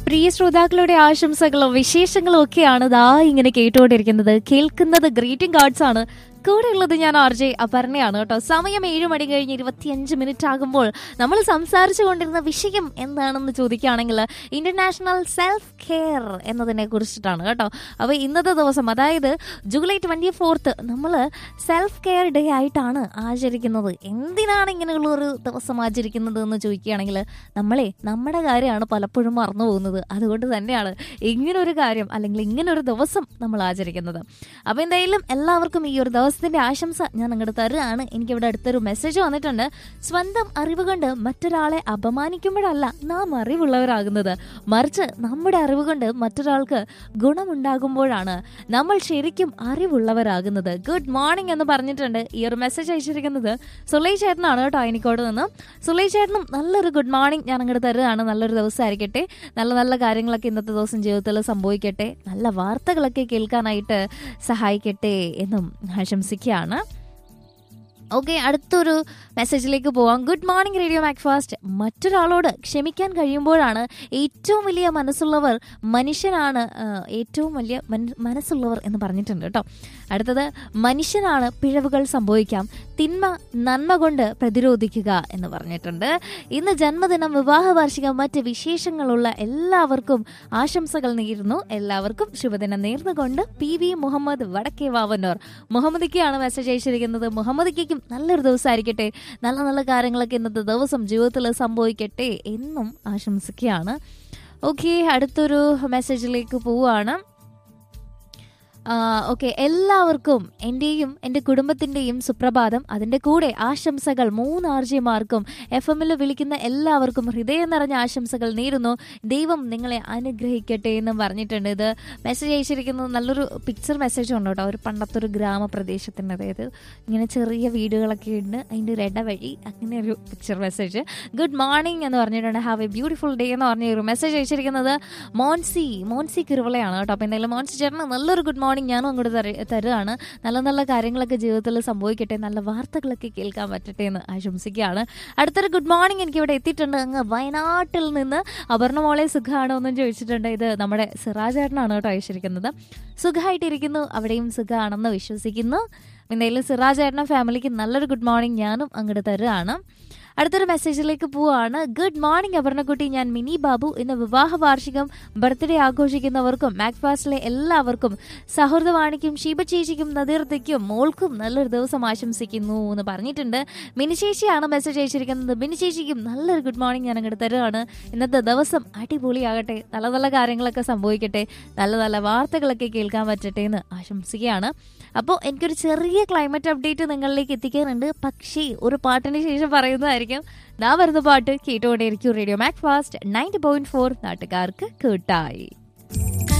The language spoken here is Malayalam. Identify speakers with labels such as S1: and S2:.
S1: പ്രിയ ശ്രോതാക്കളുടെ ആശംസകളും വിശേഷങ്ങളും ഒക്കെയാണ് ദാ ഇങ്ങനെ കേട്ടുകൊണ്ടിരിക്കുന്നത് കേൾക്കുന്നത് ഗ്രീറ്റിംഗ് കാർഡ്സ് ആണ് കൂടെ ഉള്ളത് ഞാൻ ആർ ജെ അപർണയാണ് കേട്ടോ സമയം ഏഴ് മണി കഴിഞ്ഞ് ഇരുപത്തിയഞ്ച് മിനിറ്റ് ആകുമ്പോൾ നമ്മൾ സംസാരിച്ചു കൊണ്ടിരുന്ന വിഷയം എന്താണെന്ന് ചോദിക്കുകയാണെങ്കിൽ ഇന്റർനാഷണൽ സെൽഫ് കെയർ എന്നതിനെ കുറിച്ചിട്ടാണ് കേട്ടോ അപ്പോൾ ഇന്നത്തെ ദിവസം അതായത് ജൂലൈ ട്വന്റി ഫോർത്ത് നമ്മൾ സെൽഫ് കെയർ ഡേ ആയിട്ടാണ് ആചരിക്കുന്നത് എന്തിനാണ് ഇങ്ങനെയുള്ള ഒരു ദിവസം ആചരിക്കുന്നത് എന്ന് ചോദിക്കുകയാണെങ്കിൽ നമ്മളെ നമ്മുടെ കാര്യമാണ് പലപ്പോഴും മറന്നു പോകുന്നത് അതുകൊണ്ട് തന്നെയാണ് ഇങ്ങനൊരു കാര്യം അല്ലെങ്കിൽ ഇങ്ങനൊരു ദിവസം നമ്മൾ ആചരിക്കുന്നത് അപ്പോൾ എന്തായാലും എല്ലാവർക്കും ഈ ഒരു ദിവസത്തിന്റെ ആശംസ ഞാൻ അങ്ങോട്ട് തരുകയാണ് എനിക്കിവിടെ അടുത്തൊരു മെസ്സേജ് വന്നിട്ടുണ്ട് സ്വന്തം അറിവ് കൊണ്ട് മറ്റൊരാളെ അപമാനിക്കുമ്പോഴല്ല നാം അറിവുള്ളവരാകുന്നത് മറിച്ച് നമ്മുടെ അറിവ് കൊണ്ട് മറ്റൊരാൾക്ക് ഗുണമുണ്ടാകുമ്പോഴാണ് നമ്മൾ ശരിക്കും അറിവുള്ളവരാകുന്നത് ഗുഡ് മോർണിംഗ് എന്ന് പറഞ്ഞിട്ടുണ്ട് ഈ ഒരു മെസ്സേജ് അയച്ചിരിക്കുന്നത് സുലൈ ചേട്ടനാണ് കേട്ടോ അയനിക്കോട് നിന്ന് സുലൈ ചേട്ടനും നല്ലൊരു ഗുഡ് മോർണിംഗ് ഞാൻ അങ്ങോട്ട് തരുകയാണ് നല്ലൊരു ദിവസമായിരിക്കട്ടെ നല്ല നല്ല കാര്യങ്ങളൊക്കെ ഇന്നത്തെ ദിവസം ജീവിതത്തിൽ സംഭവിക്കട്ടെ നല്ല വാർത്തകളൊക്കെ കേൾക്കാനായിട്ട് സഹായിക്കട്ടെ എന്നും ആശംസിക്കുകയാണ് ഓക്കെ അടുത്തൊരു മെസ്സേജിലേക്ക് പോവാം ഗുഡ് മോർണിംഗ് റേഡിയോ മാക്ഫാസ്റ്റ് മറ്റൊരാളോട് ക്ഷമിക്കാൻ കഴിയുമ്പോഴാണ് ഏറ്റവും വലിയ മനസ്സുള്ളവർ മനുഷ്യനാണ് ആ, ഏറ്റവും വലിയ മൻ- മനസ്സുള്ളവർ എന്ന് പറഞ്ഞിട്ടുണ്ട് കേട്ടോ അടുത്തത് മനുഷ്യനാണ് പിഴവുകൾ സംഭവിക്കാം തിന്മ നന്മ കൊണ്ട് പ്രതിരോധിക്കുക എന്ന് പറഞ്ഞിട്ടുണ്ട് ഇന്ന് ജന്മദിനം വിവാഹ വാർഷികം മറ്റ് വിശേഷങ്ങളുള്ള എല്ലാവർക്കും ആശംസകൾ നേരുന്നു എല്ലാവർക്കും ശുഭദിനം നേർന്നുകൊണ്ട് പി വി മുഹമ്മദ് വടക്കേ വാവന്നൂർ മുഹമ്മദിക്കാണ് മെസ്സേജ് അയച്ചിരിക്കുന്നത് മുഹമ്മദിക്കും നല്ലൊരു ദിവസമായിരിക്കട്ടെ നല്ല നല്ല കാര്യങ്ങളൊക്കെ ഇന്നത്തെ ദിവസം ജീവിതത്തിൽ സംഭവിക്കട്ടെ എന്നും ആശംസിക്കുകയാണ് ഓക്കെ അടുത്തൊരു മെസ്സേജിലേക്ക് പോവുകയാണ് ഓക്കെ എല്ലാവർക്കും എൻ്റെയും എൻ്റെ കുടുംബത്തിൻ്റെയും സുപ്രഭാതം അതിൻ്റെ കൂടെ ആശംസകൾ മൂന്ന് ആർജിമാർക്കും എഫ് എമ്മിൽ വിളിക്കുന്ന എല്ലാവർക്കും ഹൃദയം നിറഞ്ഞ ആശംസകൾ നേരുന്നു ദൈവം നിങ്ങളെ അനുഗ്രഹിക്കട്ടെ എന്നും പറഞ്ഞിട്ടുണ്ട് ഇത് മെസ്സേജ് അയച്ചിരിക്കുന്നത് നല്ലൊരു പിക്ചർ മെസ്സേജ് ഉണ്ട് കേട്ടോ ഒരു പണ്ടത്തെ ഒരു ഗ്രാമപ്രദേശത്തിൻ്റെ അതായത് ഇങ്ങനെ ചെറിയ വീടുകളൊക്കെ ഉണ്ട് അതിൻ്റെ ഒരു ഇടവഴി അങ്ങനെ ഒരു പിക്ചർ മെസ്സേജ് ഗുഡ് മോർണിംഗ് എന്ന് പറഞ്ഞിട്ടുണ്ട് ഹാവ് എ ബ്യൂട്ടിഫുൾ ഡേ എന്ന് പറഞ്ഞ ഒരു മെസ്സേജ് അയച്ചിരിക്കുന്നത് മോൻസി മോൻസി കിരുവളയാണ് കേട്ടോ അപ്പോൾ എന്തായാലും മോൻസി ചേട്ടന് നല്ലൊരു ഗുഡ് മോർണിംഗ് ഞാനും അങ്ങോട്ട് തര- തരുകയാണ് നല്ല നല്ല കാര്യങ്ങളൊക്കെ ജീവിതത്തിൽ സംഭവിക്കട്ടെ നല്ല വാർത്തകളൊക്കെ കേൾക്കാൻ പറ്റട്ടെ എന്ന് ആശംസിക്കുകയാണ് അടുത്തൊരു ഗുഡ് മോർണിംഗ് എനിക്ക് ഇവിടെ എത്തിയിട്ടുണ്ട് അങ്ങ് വയനാട്ടിൽ നിന്ന് അപർണ മോളെ സുഖമാണോ എന്നും ചോദിച്ചിട്ടുണ്ട് ഇത് നമ്മുടെ സിറാജ് ചേട്ടനാണ് കേട്ടോ അയച്ചിരിക്കുന്നത് സുഖമായിട്ടിരിക്കുന്നു അവിടെയും സുഖമാണെന്ന് വിശ്വസിക്കുന്നു എന്തായാലും സിറാജ് ചേട്ടനും ഫാമിലിക്ക് നല്ലൊരു ഗുഡ് മോർണിംഗ് ഞാനും അങ്ങോട്ട് തരുകയാണ് അടുത്തൊരു മെസ്സേജിലേക്ക് പോവാണ് ഗുഡ് മോർണിംഗ് അപർണക്കുട്ടി ഞാൻ മിനി ബാബു ഇന്ന് വിവാഹ വാർഷികം ബർത്ത്ഡേ ആഘോഷിക്കുന്നവർക്കും മാക്ഫാസ്റ്റിലെ എല്ലാവർക്കും സൗഹൃദവാണിക്കും ഷീബ ചേച്ചിക്കും നദീർത്തയ്ക്കും മോൾക്കും നല്ലൊരു ദിവസം ആശംസിക്കുന്നു എന്ന് പറഞ്ഞിട്ടുണ്ട് മിനി ചേച്ചിയാണ് മെസ്സേജ് അയച്ചിരിക്കുന്നത് മിനി ചേച്ചിക്കും നല്ലൊരു ഗുഡ് മോർണിംഗ് ഞാൻ അങ്ങോട്ട് തരുവാണ് ഇന്നത്തെ ദിവസം അടിപൊളിയാകട്ടെ നല്ല നല്ല കാര്യങ്ങളൊക്കെ സംഭവിക്കട്ടെ നല്ല നല്ല വാർത്തകളൊക്കെ കേൾക്കാൻ പറ്റട്ടെ എന്ന് ആശംസിക്കുകയാണ് അപ്പോൾ എനിക്കൊരു ചെറിയ ക്ലൈമറ്റ് അപ്ഡേറ്റ് നിങ്ങളിലേക്ക് എത്തിക്കാനുണ്ട് പക്ഷേ ഒരു പാട്ടിന് ശേഷം പറയുന്നതായിരിക്കും ദാ വരുന്ന പാട്ട് കേട്ടുകൊണ്ടേയിരിക്കും radio Mac fast ninety point four നാട്ടുകാർക്ക് കൂട്ടായി